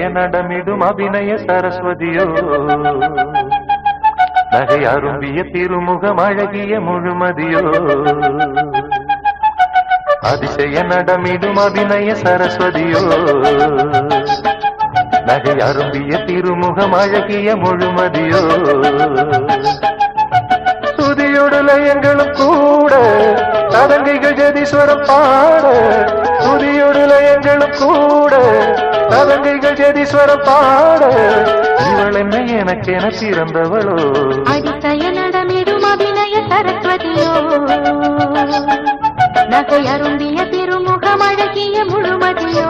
நடமிடும் அபிநய சரஸ்வதியோ நகை அரும்பிய திருமுகம் அழகிய முழுமதியோ அதிசய நடமிடும் அபிநய சரஸ்வதியோ நகை அரும்பிய திருமுகம் அழகிய முழுமதியோ சுதியொடுலயங்களும் கூட ததங்கைகள் ஜதீஸ்வரம் பாட சுதியொடுலயங்களும் கூட ததங்கைகள் ஜதீஸ்வரம் பாட இவள் என்ன எனக்கென பிறந்தவளோ அதிசய நடமிடும் அபிநய சரஸ்வதியோ நகை அருந்திய திருமுகம் அழகிய முழுமதியோ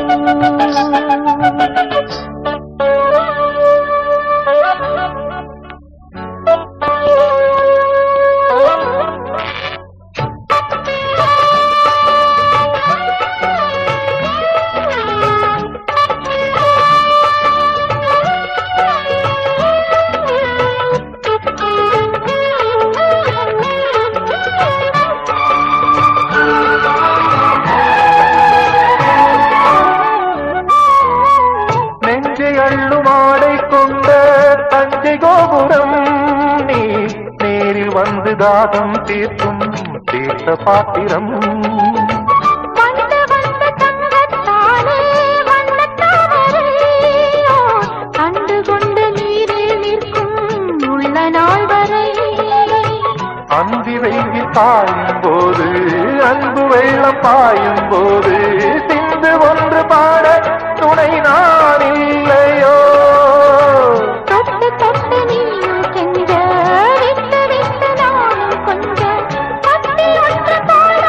நெஞ்சை அள்ளும் ஆடை கொண்ட தஞ்சை கோபுரம் நீ நேரில் வந்து தாகம் தீர்க்கும் தீர்த்த பாத்திரம் வந்த வந்த தங்கத்தானே வண்ணத் தாமரையோ, கண்டு கொண்டு நீரில் நிற்கும் உள்ள நாள் வரை அந்தி வெயில் பாயும் போது அன்பு வெள்ளம் பாயும் போது சிந்து ஒன்று பாட துணை நான் இல்லையோ தொட்டு தொட்டு நீயும் சென்ற விட்டு விட்டு நானும் கொஞ்சம் பத்தி ஒன்று போல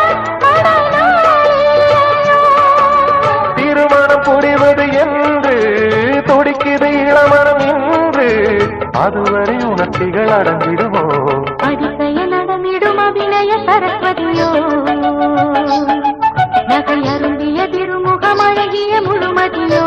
படலாயோ திருமணம் புரிவது என்று துடிக்குது இளமரம் இன்று அதுவரை உணர்ச்சிகள் அடங்கிடுமோ அதிசய நடமிடும் அபிநய சரஸ்வதியோ நகை அருந்திய திருமுகம் அழகிய முழுமதியோ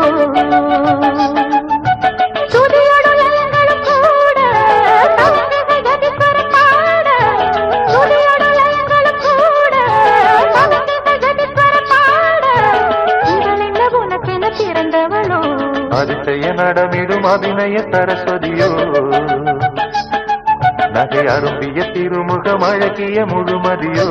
துதியோடு லயங்களும் கூட சங்கீத கதிஸ்வரம் பாட. துதியோடு லயங்களும் கூட சங்கீத கதிஸ்வரம் பாட. இவள் என்ன உனக்கென பிறந்தவளோ அதிசய நடமிடும் அபிநய சரஸ்வதியோ நகை அரும்பிய திருமுகம் அழகிய முழுமதியோ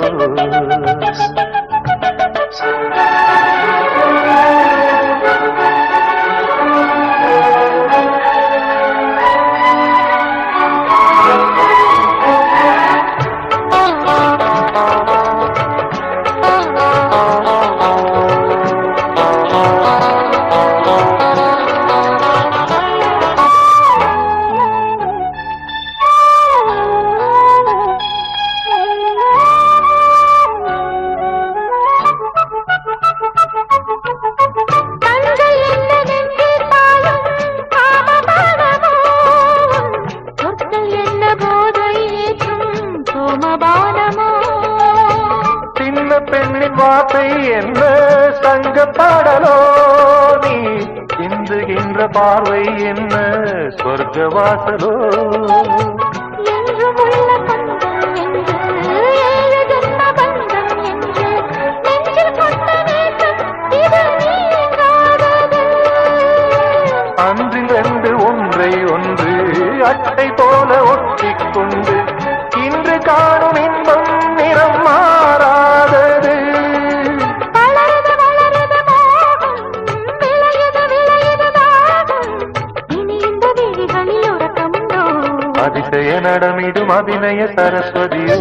கண்கள் என்ன நெஞ்சில் பாயும் காமபானமோ? சொற்கள் என்ன போதை ஏற்றும் சோமபானமோ? சின்ன பெண்ணின் வார்த்தை என்ன சங்க பாடலோ நீ இந்துகின்ற பார்வை என்ன சொர்க்க வாசலோ என்றும் உள்ள பந்தம் என்று, ஏழு ஜென்ம பந்தம் என்று, நெஞ்சில் கொண்ட நேசம் இது நீங்காதது. அன்றில் ரெண்டு ஒன்றை ஒன்று அட்டை போல ஒட்டிக் கொண்டு இன்று காணும் இன்பம் நிறம் மாறாதது வளருது வளருது மோகம், விளையுது விளையுது தாகம். இனி இந்த விழிகளில் உறக்கமுண்டோ? அதிசய நடமிடும் அபிநய சரஸ்வதியோ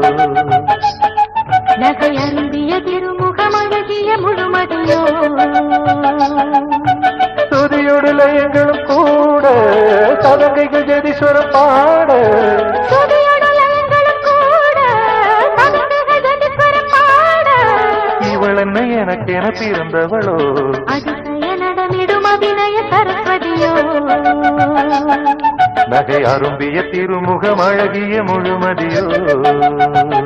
நகை அருந்திய திருமுகம் அழகிய முழுமதியோ துதியோடு லயங்களும் கூட சதங்கைகள் ஜெதீஸ்வரம் பாட சுதியோடு லயங்களும் கூட சங்கங்கள் கதிஸ்வரம் பாட. இவள் என்ன எனக்கென பிறந்தவளோ அதிசய நடமிடும் அபிநய சரஸ்வதியோ நகை அரும்பிய திருமுகம் அழகிய முழுமதியோ